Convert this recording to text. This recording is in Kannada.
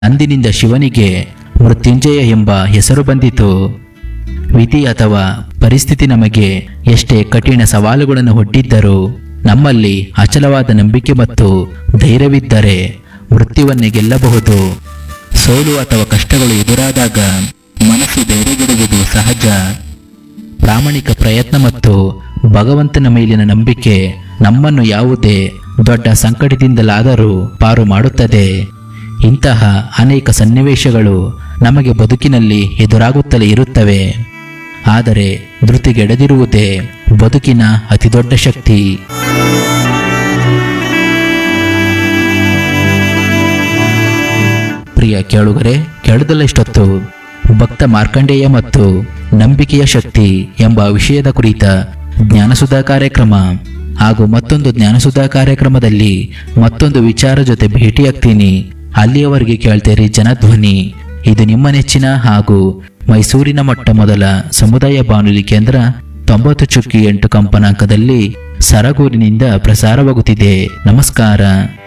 ಅಂದಿನಿಂದ ಶಿವನಿಗೆ ಮೃತ್ಯುಂಜಯ ಎಂಬ ಹೆಸರು ಬಂದಿತು ವಿಧಿ ಅಥವಾ ಪರಿಸ್ಥಿತಿ ನಮಗೆ ಎಷ್ಟೇ ಕಠಿಣ ಸವಾಲುಗಳನ್ನು ಒಡ್ಡಿದ್ದರೂ ನಮ್ಮಲ್ಲಿ ಅಚಲವಾದ ನಂಬಿಕೆ ಮತ್ತು ಧೈರ್ಯವಿದ್ದರೆ ಮೃತ್ಯುವನ್ನೇ ಗೆಲ್ಲಬಹುದು ಸೋಲು ಅಥವಾ ಕಷ್ಟಗಳು ಎದುರಾದಾಗ ಮನಸ್ಸು ಧೈರ್ಯಗೆಡುವುದು ಸಹಜ ಪ್ರಾಮಾಣಿಕ ಪ್ರಯತ್ನ ಮತ್ತು ಭಗವಂತನ ಮೇಲಿನ ನಂಬಿಕೆ ನಮ್ಮನ್ನು ಯಾವುದೇ ದೊಡ್ಡ ಸಂಕಟದಿಂದಲಾದರೂ ಪಾರು ಮಾಡುತ್ತದೆ ಇಂತಹ ಅನೇಕ ಸನ್ನಿವೇಶಗಳು ನಮಗೆ ಬದುಕಿನಲ್ಲಿ ಎದುರಾಗುತ್ತಲೇ ಇರುತ್ತವೆ ಆದರೆ ಧೃತಿಗೆಡದಿರುವುದೇ ಬದುಕಿನ ಅತಿದೊಡ್ಡ ಶಕ್ತಿ ಪ್ರಿಯ ಕೇಳುಗರೆ ಕೇಳದಲ್ಲಷ್ಟೊತ್ತು ಭಕ್ತ ಮಾರ್ಕಂಡೇಯ ಮತ್ತು ನಂಬಿಕೆಯ ಶಕ್ತಿ ಎಂಬ ವಿಷಯದ ಕುರಿತ ಜ್ಞಾನಸುಧಾ ಕಾರ್ಯಕ್ರಮ ಹಾಗೂ ಮತ್ತೊಂದು ಜ್ಞಾನಸುಧಾ ಕಾರ್ಯಕ್ರಮದಲ್ಲಿ ಮತ್ತೊಂದು ವಿಚಾರ ಜೊತೆ ಭೇಟಿಯಾಗ್ತೀನಿ ಅಲ್ಲಿಯವರೆಗೆ ಕೇಳ್ತೇರಿ ಜನಧ್ವನಿ ಇದು ನಿಮ್ಮ ನೆಚ್ಚಿನ ಹಾಗೂ ಮೈಸೂರಿನ ಮೊಟ್ಟ ಮೊದಲ ಸಮುದಾಯ ಬಾನುಲಿ ಕೇಂದ್ರ ತೊಂಬತ್ತು ಚುಕ್ಕಿ ಎಂಟು ಕಂಪನಾಂಕದಲ್ಲಿ ಸರಗೂರಿನಿಂದ ಪ್ರಸಾರವಾಗುತ್ತಿದೆ ನಮಸ್ಕಾರ